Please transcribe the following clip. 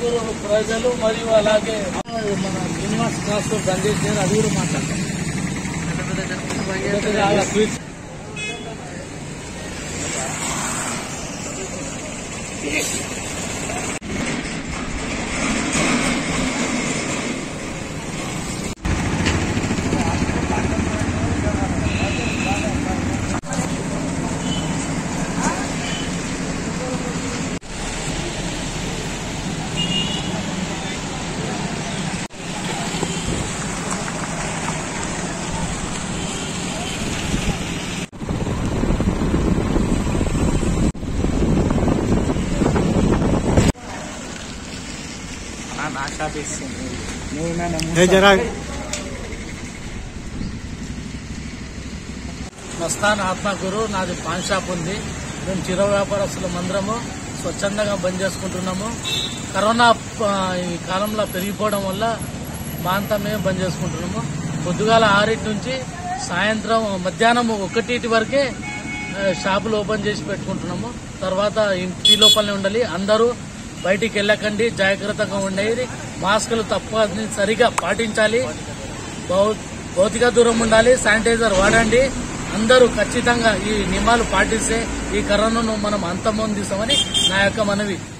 ఆత్మకూరు ప్రజలు మరియు అలాగే మన శ్రీనివాస్ క్లాస్ బంద్ చేశారు అది కూడా మాట్లాడతాం ఆ స్వీట్స్ మస్తాన్ ఆత్మకూరు నాది పాన్ షాప్ ఉంది మేము చిర వ్యాపారస్తుల మందరము స్వచ్ఛందంగా బంద్ చేసుకుంటున్నాము కరోనా ఆ, ఈ కాలంలో పెరిగిపోవడం వల్ల మా అంతా మేము బంద్ చేసుకుంటున్నాము పొద్దుగాల ఆరింటి నుంచి సాయంత్రం మధ్యాహ్నం ఒకటిటి వరకే ఆ, షాపులు ఓపెన్ చేసి పెట్టుకుంటున్నాము తర్వాత ఇంటి లోపలనే ఉండాలి అందరూ బయటికి వెళ్ళకండి జాగ్రత్తగా ఉండేది మాస్కులు తప్పనిసరిగా పాటించాలి భౌ- భౌతిక దూరం ఉండాలి శానిటైజర్ వాడండి అందరూ ఖచ్చితంగా ఈ నియమాలు పాటిస్తే ఈ కరోనాను మనం అంతమొందిస్తామని నా యొక్క మనవి